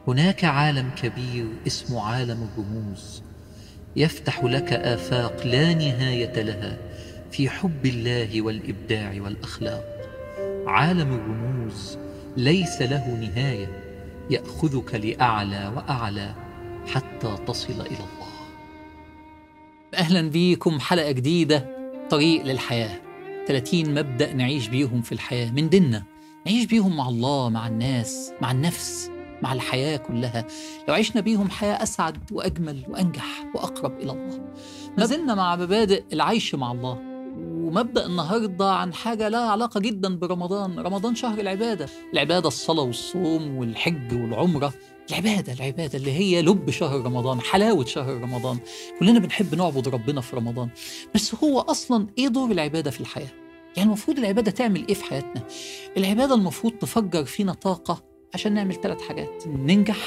هناك عالم كبير اسمه عالم الرموز يفتح لك آفاق لا نهاية لها في حب الله والإبداع والأخلاق عالم الرموز ليس له نهاية يأخذك لأعلى وأعلى حتى تصل إلى الله أهلا بيكم حلقة جديدة طريق للحياة 30 مبدأ نعيش بيهم في الحياة من ديننا نعيش بيهم مع الله مع الناس مع النفس مع الحياة كلها لو عشنا بيهم حياة أسعد وأجمل وأنجح وأقرب إلى الله ما زلنا مع مبادئ العيش مع الله ومبدأ النهاردة عن حاجة لها علاقة جدا برمضان رمضان شهر العبادة العبادة الصلاة والصوم والحج والعمرة العبادة العبادة اللي هي لب شهر رمضان حلاوة شهر رمضان كلنا بنحب نعبد ربنا في رمضان بس هو أصلا إيه دور العبادة في الحياة؟ يعني المفروض العبادة تعمل إيه في حياتنا؟ العبادة المفروض تفجر فينا طاقة عشان نعمل ثلاث حاجات ننجح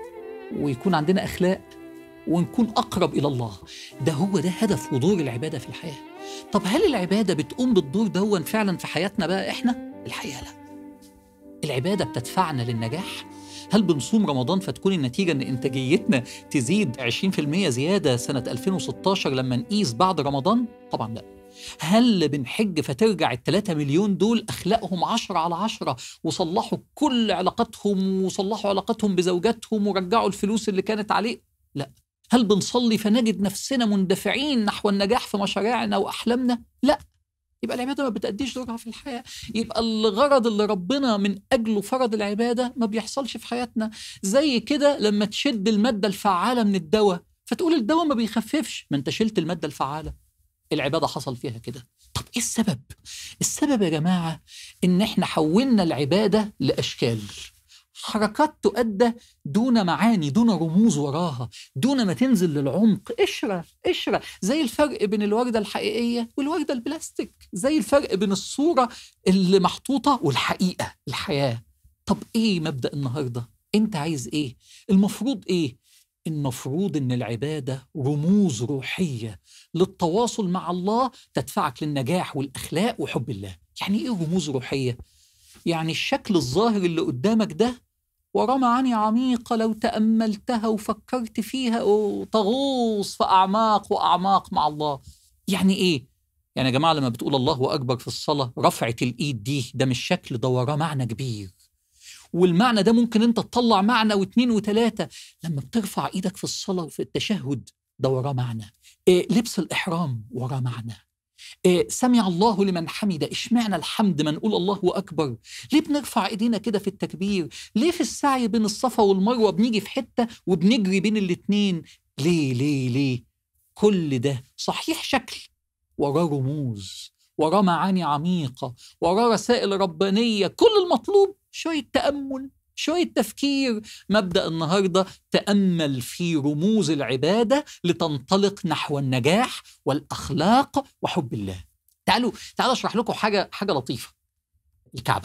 ويكون عندنا أخلاق ونكون أقرب إلى الله ده هو ده هدف ودور العبادة في الحياة طب هل العبادة بتقوم بالدور دون فعلا في حياتنا بقى إحنا؟ الحقيقة لا العبادة بتدفعنا للنجاح هل بنصوم رمضان فتكون النتيجة إن إنتاجيتنا تزيد 20% زيادة سنة 2016 لما نقيس بعد رمضان؟ طبعا لا هل بنحج فترجع الثلاثة مليون دول أخلاقهم عشرة على عشرة وصلحوا كل علاقاتهم وصلحوا علاقاتهم بزوجاتهم ورجعوا الفلوس اللي كانت عليه؟ لا هل بنصلي فنجد نفسنا مندفعين نحو النجاح في مشاريعنا وأحلامنا؟ لا يبقى العبادة ما بتأديش دورها في الحياة يبقى الغرض اللي ربنا من أجله فرض العبادة ما بيحصلش في حياتنا زي كده لما تشد المادة الفعالة من الدواء فتقول الدواء ما بيخففش ما انت شلت المادة الفعالة العبادة حصل فيها كده طب ايه السبب السبب يا جماعة ان احنا حولنا العبادة لأشكال حركات تؤدى دون معاني دون رموز وراها دون ما تنزل للعمق قشرة قشرة زي الفرق بين الوردة الحقيقية والوردة البلاستيك زي الفرق بين الصورة اللي محطوطة والحقيقة الحياة طب ايه مبدأ النهاردة انت عايز ايه المفروض ايه المفروض ان العباده رموز روحيه للتواصل مع الله تدفعك للنجاح والاخلاق وحب الله يعني ايه رموز روحيه يعني الشكل الظاهر اللي قدامك ده وراه معاني عميقة لو تأملتها وفكرت فيها تغوص في أعماق وأعماق مع الله يعني إيه؟ يعني يا جماعة لما بتقول الله أكبر في الصلاة رفعة الإيد دي ده مش شكل ده وراه معنى كبير والمعنى ده ممكن انت تطلع معنى واثنين وثلاثة لما بترفع ايدك في الصلاة وفي التشهد ده وراه معنى إيه لبس الإحرام وراه معنى إيه سمع الله لمن حمد اشمعنى الحمد ما نقول الله أكبر ليه بنرفع ايدينا كده في التكبير ليه في السعي بين الصفا والمروة بنيجي في حتة وبنجري بين الاتنين ليه ليه ليه كل ده صحيح شكل وراه رموز وراه معاني عميقة وراه رسائل ربانية كل المطلوب شوية تأمل شوية تفكير مبدأ النهاردة تأمل في رموز العبادة لتنطلق نحو النجاح والأخلاق وحب الله تعالوا تعالوا أشرح لكم حاجة حاجة لطيفة الكعبة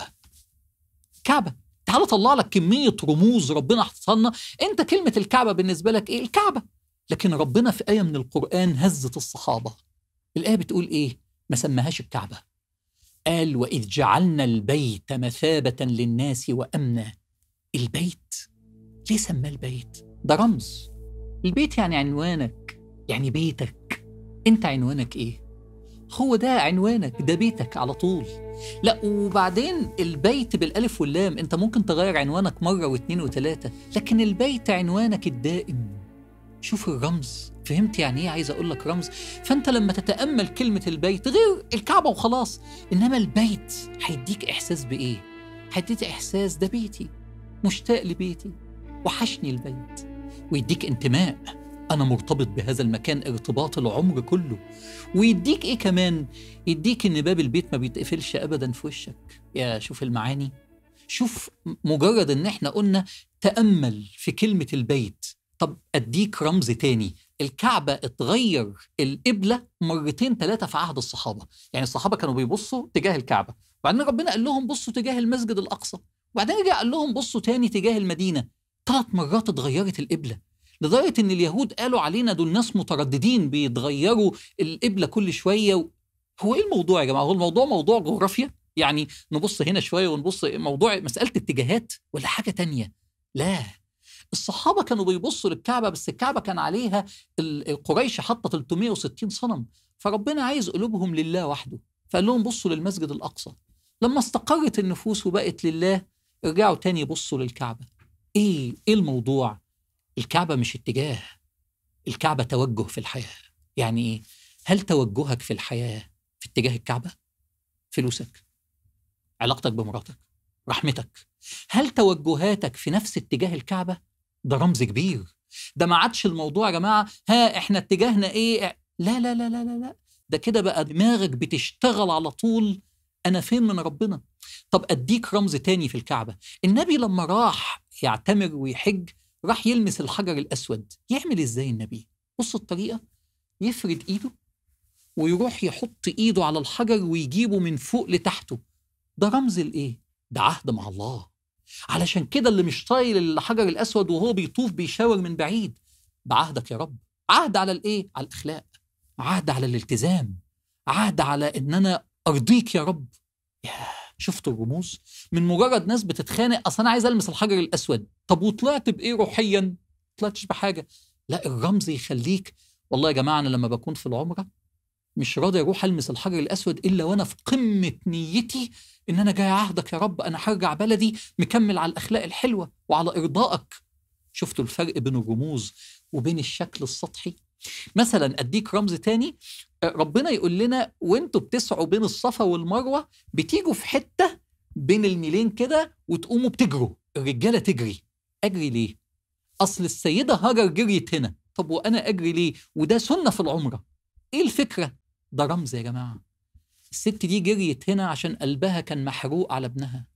الكعبة تعالوا طلع لك كمية رموز ربنا حطها لنا أنت كلمة الكعبة بالنسبة لك إيه الكعبة لكن ربنا في آية من القرآن هزت الصحابة الآية بتقول إيه ما سماهاش الكعبة قال وإذ جعلنا البيت مثابة للناس وأمنا البيت ليه سماه البيت؟ ده رمز البيت يعني عنوانك يعني بيتك انت عنوانك ايه؟ هو ده عنوانك ده بيتك على طول لا وبعدين البيت بالالف واللام انت ممكن تغير عنوانك مرة واثنين وثلاثة لكن البيت عنوانك الدائم شوف الرمز فهمت يعني ايه عايز اقول لك رمز فانت لما تتامل كلمه البيت غير الكعبه وخلاص انما البيت هيديك احساس بايه هيديك احساس ده بيتي مشتاق لبيتي وحشني البيت ويديك انتماء انا مرتبط بهذا المكان ارتباط العمر كله ويديك ايه كمان يديك ان باب البيت ما بيتقفلش ابدا في وشك يا شوف المعاني شوف مجرد ان احنا قلنا تامل في كلمه البيت طب اديك رمز تاني الكعبة اتغير القبلة مرتين ثلاثة في عهد الصحابة يعني الصحابة كانوا بيبصوا تجاه الكعبة وبعدين ربنا قال لهم بصوا تجاه المسجد الأقصى وبعدين رجع قال لهم بصوا تاني تجاه المدينة ثلاث مرات اتغيرت القبلة لدرجة إن اليهود قالوا علينا دول ناس مترددين بيتغيروا القبلة كل شوية و... هو إيه الموضوع يا جماعة؟ هو الموضوع موضوع جغرافيا؟ يعني نبص هنا شوية ونبص موضوع مسألة اتجاهات ولا حاجة تانية؟ لا الصحابه كانوا بيبصوا للكعبه بس الكعبه كان عليها قريش حاطه 360 صنم فربنا عايز قلوبهم لله وحده فقال لهم بصوا للمسجد الاقصى لما استقرت النفوس وبقت لله ارجعوا تاني بصوا للكعبه ايه ايه الموضوع الكعبه مش اتجاه الكعبه توجه في الحياه يعني ايه هل توجهك في الحياه في اتجاه الكعبه فلوسك علاقتك بمراتك رحمتك هل توجهاتك في نفس اتجاه الكعبه ده رمز كبير ده ما عادش الموضوع يا جماعه ها احنا اتجاهنا ايه لا لا لا لا لا, لا. ده كده بقى دماغك بتشتغل على طول انا فين من ربنا طب اديك رمز تاني في الكعبه النبي لما راح يعتمر ويحج راح يلمس الحجر الاسود يعمل ازاي النبي بص الطريقه يفرد ايده ويروح يحط ايده على الحجر ويجيبه من فوق لتحته ده رمز الايه ده عهد مع الله علشان كده اللي مش طايل الحجر الاسود وهو بيطوف بيشاور من بعيد بعهدك يا رب عهد على الايه على الاخلاق عهد على الالتزام عهد على ان انا ارضيك يا رب ياه شفتوا الرموز من مجرد ناس بتتخانق اصل انا عايز المس الحجر الاسود طب وطلعت بايه روحيا طلعتش بحاجه لا الرمز يخليك والله يا جماعه انا لما بكون في العمره مش راضي اروح المس الحجر الاسود الا وانا في قمه نيتي ان انا جاي عهدك يا رب انا هرجع بلدي مكمل على الاخلاق الحلوه وعلى ارضائك شفتوا الفرق بين الرموز وبين الشكل السطحي مثلا اديك رمز تاني ربنا يقول لنا وانتوا بتسعوا بين الصفا والمروه بتيجوا في حته بين الميلين كده وتقوموا بتجروا الرجاله تجري اجري ليه اصل السيده هاجر جريت هنا طب وانا اجري ليه وده سنه في العمره ايه الفكره ده رمز يا جماعه الست دي جريت هنا عشان قلبها كان محروق على ابنها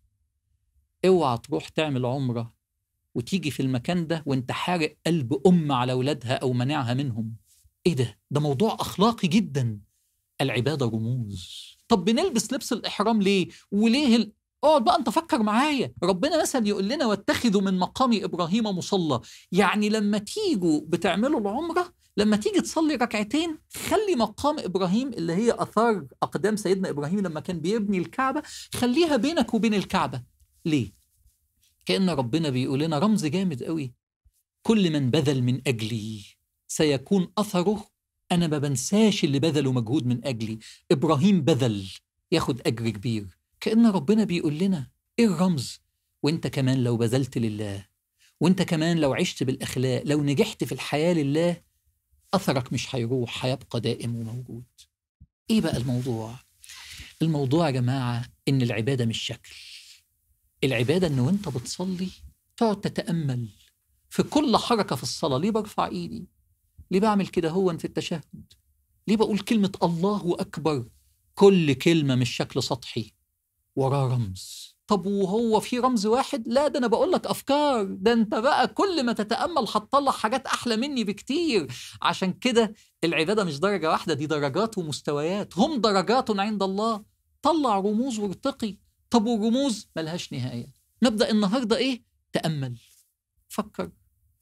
اوعى تروح تعمل عمره وتيجي في المكان ده وانت حارق قلب ام على اولادها او منعها منهم ايه ده ده موضوع اخلاقي جدا العباده رموز طب بنلبس لبس الاحرام ليه وليه ال... اقعد بقى انت فكر معايا ربنا مثلا يقول لنا واتخذوا من مقام ابراهيم مصلى يعني لما تيجوا بتعملوا العمره لما تيجي تصلي ركعتين خلي مقام ابراهيم اللي هي اثار اقدام سيدنا ابراهيم لما كان بيبني الكعبه خليها بينك وبين الكعبه ليه كان ربنا بيقول لنا رمز جامد قوي كل من بذل من اجلي سيكون اثره انا ما بنساش اللي بذلوا مجهود من اجلي ابراهيم بذل ياخد اجر كبير كان ربنا بيقول لنا ايه الرمز وانت كمان لو بذلت لله وانت كمان لو عشت بالاخلاق لو نجحت في الحياه لله اثرك مش هيروح هيبقى دائم وموجود ايه بقى الموضوع الموضوع يا جماعه ان العباده مش شكل العباده ان وانت بتصلي تقعد تتامل في كل حركه في الصلاه ليه برفع ايدي ليه بعمل كده هو في التشهد ليه بقول كلمه الله اكبر كل كلمه مش شكل سطحي وراه رمز طب وهو في رمز واحد لا ده انا بقول لك افكار ده انت بقى كل ما تتامل هتطلع حاجات احلى مني بكتير عشان كده العباده مش درجه واحده دي درجات ومستويات هم درجات عند الله طلع رموز وارتقي طب والرموز ملهاش نهايه نبدا النهارده ايه تامل فكر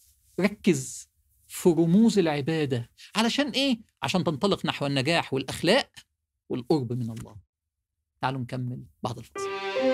ركز في رموز العباده علشان ايه عشان تنطلق نحو النجاح والاخلاق والقرب من الله تعالوا نكمل بعد الفصل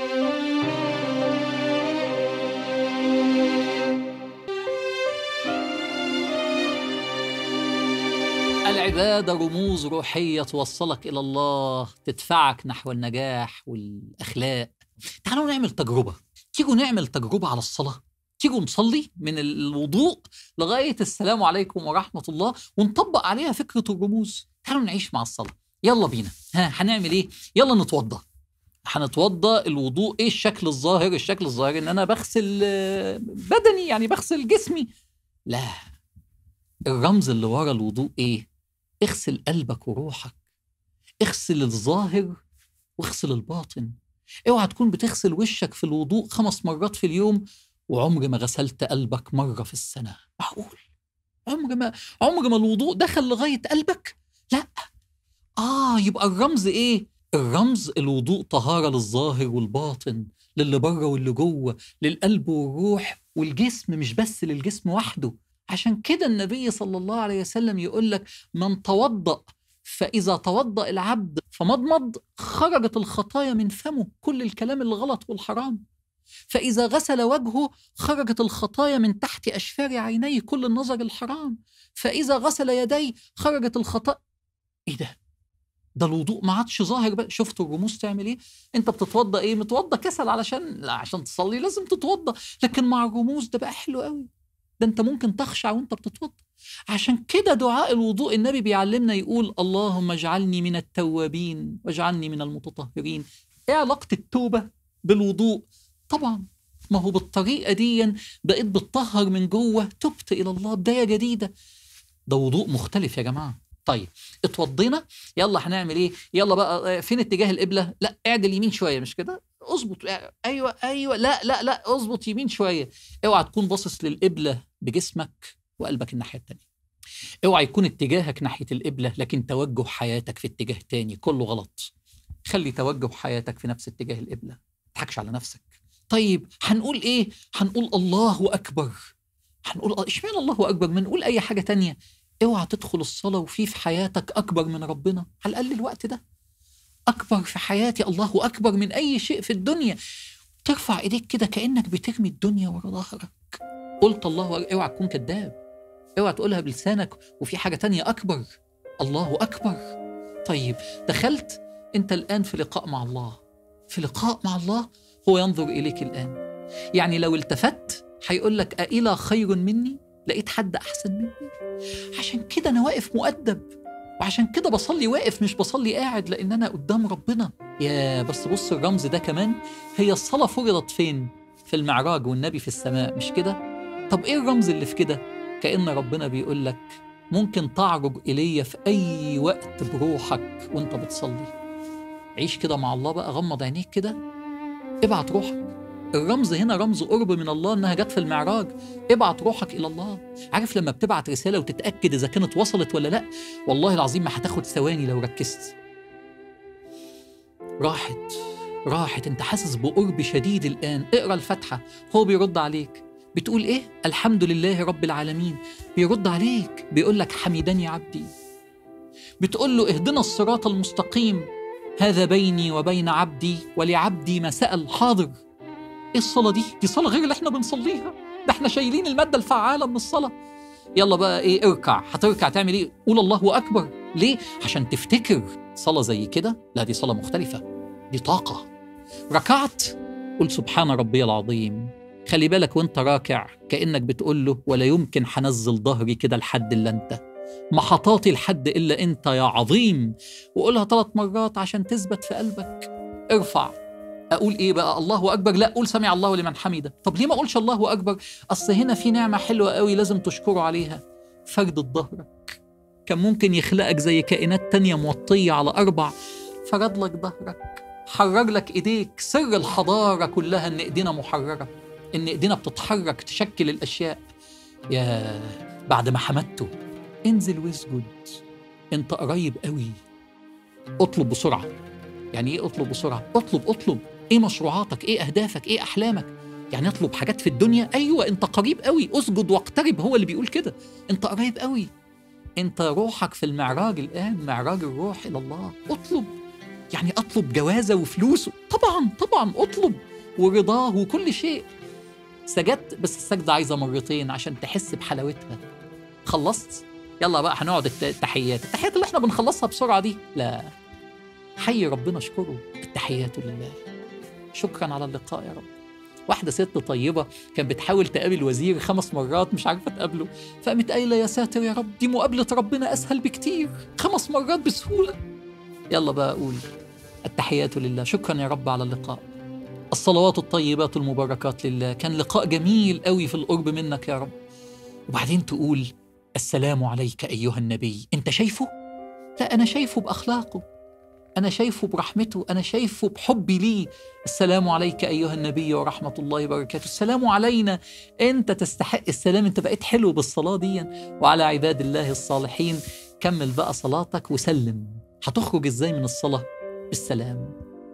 العبادة رموز روحية توصلك إلى الله تدفعك نحو النجاح والأخلاق تعالوا نعمل تجربة تيجوا نعمل تجربة على الصلاة تيجوا نصلي من الوضوء لغاية السلام عليكم ورحمة الله ونطبق عليها فكرة الرموز تعالوا نعيش مع الصلاة يلا بينا ها هنعمل ايه يلا نتوضى هنتوضى الوضوء ايه الشكل الظاهر الشكل الظاهر ان انا بغسل بدني يعني بغسل جسمي لا الرمز اللي ورا الوضوء ايه اغسل قلبك وروحك اغسل الظاهر واغسل الباطن اوعى تكون بتغسل وشك في الوضوء خمس مرات في اليوم وعمر ما غسلت قلبك مرة في السنة معقول عمر ما عمر ما الوضوء دخل لغاية قلبك لا آه يبقى الرمز إيه الرمز الوضوء طهارة للظاهر والباطن للي بره واللي جوه للقلب والروح والجسم مش بس للجسم وحده عشان كده النبي صلى الله عليه وسلم يقول لك من توضأ فإذا توضأ العبد فمضمض خرجت الخطايا من فمه كل الكلام الغلط والحرام فإذا غسل وجهه خرجت الخطايا من تحت أشفار عينيه كل النظر الحرام فإذا غسل يديه خرجت الخطايا إيه ده؟ ده الوضوء ما عادش ظاهر بقى شفتوا الرموز تعمل ايه انت بتتوضى ايه متوضى كسل علشان لا عشان تصلي لازم تتوضى لكن مع الرموز ده بقى حلو قوي ده انت ممكن تخشع وانت بتتوضى عشان كده دعاء الوضوء النبي بيعلمنا يقول اللهم اجعلني من التوابين واجعلني من المتطهرين ايه علاقه التوبه بالوضوء طبعا ما هو بالطريقه دي بقيت بتطهر من جوه تبت الى الله بدايه جديده ده وضوء مختلف يا جماعه طيب اتوضينا يلا هنعمل ايه يلا بقى فين اتجاه القبله لا اعدل يمين شويه مش كده اظبط ايوه ايوه لا لا لا اظبط يمين شويه اوعى تكون باصص للقبله بجسمك وقلبك الناحيه الثانيه اوعى يكون اتجاهك ناحيه القبله لكن توجه حياتك في اتجاه تاني كله غلط خلي توجه حياتك في نفس اتجاه القبله ما تضحكش على نفسك طيب هنقول ايه هنقول الله اكبر هنقول اشمعنى الله اكبر ما نقول اي حاجه تانية اوعى تدخل الصلاه وفي في حياتك اكبر من ربنا على الاقل الوقت ده اكبر في حياتي الله اكبر من اي شيء في الدنيا ترفع ايديك كده كانك بترمي الدنيا ورا ظهرك قلت الله اوعى تكون كذاب اوعى تقولها بلسانك وفي حاجه تانية اكبر الله اكبر طيب دخلت انت الان في لقاء مع الله في لقاء مع الله هو ينظر اليك الان يعني لو التفت هيقول لك أإلى خير مني لقيت حد أحسن مني عشان كده أنا واقف مؤدب وعشان كده بصلي واقف مش بصلي قاعد لأن أنا قدام ربنا يا بس بص الرمز ده كمان هي الصلاة فرضت فين في المعراج والنبي في السماء مش كده طب إيه الرمز اللي في كده كأن ربنا بيقول لك ممكن تعرج إلي في أي وقت بروحك وانت بتصلي عيش كده مع الله بقى غمض عينيك كده ابعت روحك الرمز هنا رمز قرب من الله انها جت في المعراج ابعت روحك الى الله عارف لما بتبعت رساله وتتاكد اذا كانت وصلت ولا لا والله العظيم ما هتاخد ثواني لو ركزت راحت راحت انت حاسس بقرب شديد الان اقرا الفاتحه هو بيرد عليك بتقول ايه الحمد لله رب العالمين بيرد عليك بيقول لك حميدني عبدي بتقول له اهدنا الصراط المستقيم هذا بيني وبين عبدي ولعبدي ما سأل حاضر ايه الصلاة دي؟ دي صلاة غير اللي احنا بنصليها ده احنا شايلين المادة الفعالة من الصلاة يلا بقى ايه اركع هتركع تعمل ايه؟ قول الله أكبر ليه؟ عشان تفتكر صلاة زي كده لا دي صلاة مختلفة دي طاقة ركعت قل سبحان ربي العظيم خلي بالك وانت راكع كأنك بتقول له ولا يمكن حنزل ظهري كده لحد الا انت ما حطاطي لحد الا انت يا عظيم وقولها ثلاث مرات عشان تثبت في قلبك ارفع اقول ايه بقى الله اكبر لا قول سمع الله لمن حمده طب ليه ما اقولش الله اكبر اصل هنا في نعمه حلوه قوي لازم تشكره عليها فرد ظهرك كان ممكن يخلقك زي كائنات تانية موطية على أربع فرد لك ظهرك حرر لك إيديك سر الحضارة كلها إن إيدينا محررة إن إيدينا بتتحرك تشكل الأشياء يا بعد ما حمدته انزل واسجد انت قريب قوي اطلب بسرعة يعني ايه اطلب بسرعة اطلب اطلب ايه مشروعاتك ايه اهدافك ايه احلامك يعني اطلب حاجات في الدنيا ايوه انت قريب قوي اسجد واقترب هو اللي بيقول كده انت قريب قوي انت روحك في المعراج الان معراج الروح الى الله اطلب يعني اطلب جوازه وفلوسه طبعا طبعا اطلب ورضاه وكل شيء سجدت بس السجدة عايزة مرتين عشان تحس بحلاوتها خلصت يلا بقى هنقعد التحيات التحيات اللي احنا بنخلصها بسرعة دي لا حي ربنا اشكره التحيات لله شكرا على اللقاء يا رب واحدة ست طيبة كانت بتحاول تقابل وزير خمس مرات مش عارفة تقابله فقامت قايلة يا ساتر يا رب دي مقابلة ربنا أسهل بكتير خمس مرات بسهولة يلا بقى أقول التحيات لله شكرا يا رب على اللقاء الصلوات الطيبات المباركات لله كان لقاء جميل قوي في القرب منك يا رب وبعدين تقول السلام عليك أيها النبي أنت شايفه؟ لا أنا شايفه بأخلاقه أنا شايفه برحمته أنا شايفه بحبي ليه السلام عليك أيها النبي ورحمة الله وبركاته السلام علينا أنت تستحق السلام أنت بقيت حلو بالصلاة دي وعلى عباد الله الصالحين كمل بقى صلاتك وسلم هتخرج إزاي من الصلاة بالسلام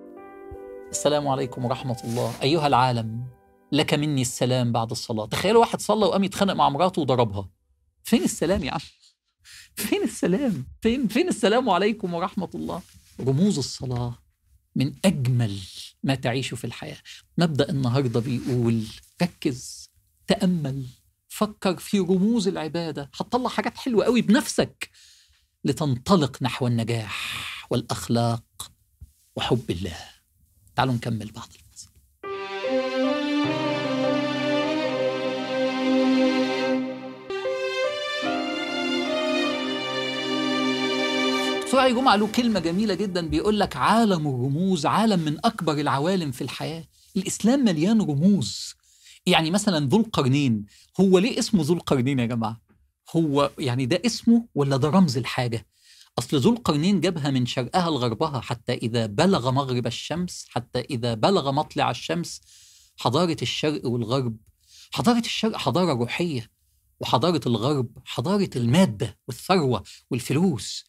السلام عليكم ورحمة الله أيها العالم لك مني السلام بعد الصلاة تخيلوا واحد صلى وقام يتخانق مع مراته وضربها فين السلام يا عم فين السلام فين فين السلام عليكم ورحمة الله رموز الصلاة من أجمل ما تعيشه في الحياة مبدأ النهاردة بيقول ركز تأمل فكر في رموز العبادة هتطلع حاجات حلوة قوي بنفسك لتنطلق نحو النجاح والأخلاق وحب الله تعالوا نكمل بعض الفصل دكتور جمعة له كلمة جميلة جدا بيقول لك عالم الرموز عالم من أكبر العوالم في الحياة الإسلام مليان رموز يعني مثلا ذو القرنين هو ليه اسمه ذو القرنين يا جماعة هو يعني ده اسمه ولا ده رمز الحاجة أصل ذو القرنين جابها من شرقها لغربها حتى إذا بلغ مغرب الشمس حتى إذا بلغ مطلع الشمس حضارة الشرق والغرب حضارة الشرق حضارة روحية وحضارة الغرب حضارة المادة والثروة والفلوس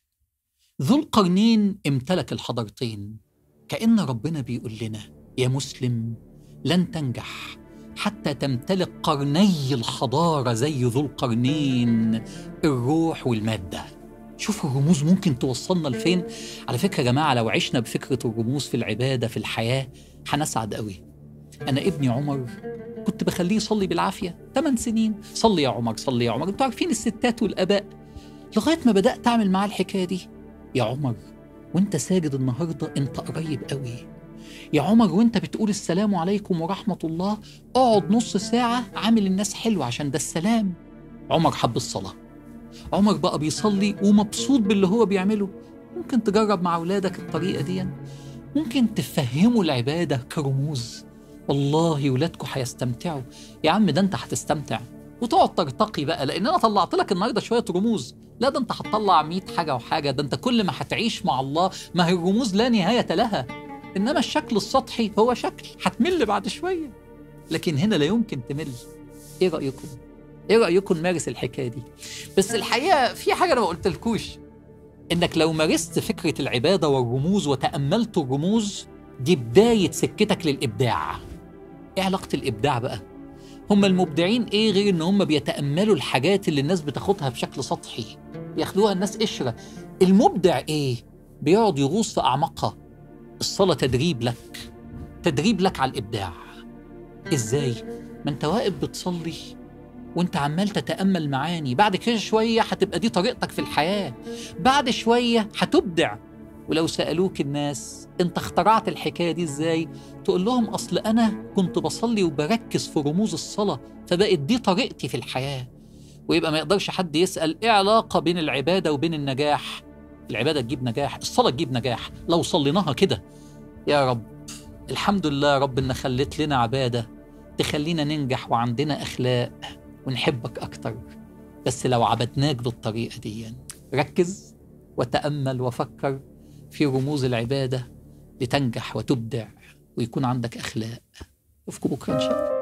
ذو القرنين امتلك الحضارتين كأن ربنا بيقول لنا يا مسلم لن تنجح حتى تمتلك قرني الحضارة زي ذو القرنين الروح والمادة شوف الرموز ممكن توصلنا لفين على فكرة يا جماعة لو عشنا بفكرة الرموز في العبادة في الحياة هنسعد قوي أنا ابني عمر كنت بخليه يصلي بالعافية 8 سنين صلي يا عمر صلي يا عمر انتوا عارفين الستات والآباء لغاية ما بدأت أعمل معاه الحكاية دي يا عمر وانت ساجد النهاردة انت قريب قوي يا عمر وانت بتقول السلام عليكم ورحمة الله اقعد نص ساعة عامل الناس حلو عشان ده السلام عمر حب الصلاة عمر بقى بيصلي ومبسوط باللي هو بيعمله ممكن تجرب مع أولادك الطريقة دي ممكن تفهموا العبادة كرموز والله ولادكم هيستمتعوا يا عم ده انت هتستمتع وتقعد ترتقي بقى لان انا طلعت لك النهارده شويه رموز لا ده انت هتطلع 100 حاجه وحاجه ده انت كل ما هتعيش مع الله ما هي الرموز لا نهايه لها انما الشكل السطحي هو شكل هتمل بعد شويه لكن هنا لا يمكن تمل ايه رايكم ايه رايكم نمارس الحكايه دي بس الحقيقه في حاجه انا ما قلتلكوش انك لو مارست فكره العباده والرموز وتاملت الرموز دي بدايه سكتك للابداع ايه علاقه الابداع بقى هم المبدعين ايه غير ان هم بيتاملوا الحاجات اللي الناس بتاخدها بشكل سطحي ياخدوها الناس قشره المبدع ايه بيقعد يغوص في اعماقها الصلاه تدريب لك تدريب لك على الابداع ازاي ما انت واقف بتصلي وانت عمال تتامل معاني بعد كده شويه هتبقى دي طريقتك في الحياه بعد شويه هتبدع ولو سالوك الناس انت اخترعت الحكايه دي ازاي تقول لهم اصل انا كنت بصلي وبركز في رموز الصلاه فبقت دي طريقتي في الحياه ويبقى ما يقدرش حد يسال ايه علاقه بين العباده وبين النجاح العباده تجيب نجاح الصلاه تجيب نجاح لو صليناها كده يا رب الحمد لله يا رب ان خليت لنا عباده تخلينا ننجح وعندنا اخلاق ونحبك اكتر بس لو عبدناك بالطريقه دي ركز وتامل وفكر في رموز العباده لتنجح وتبدع ويكون عندك اخلاق اشوفكم بكره ان شاء الله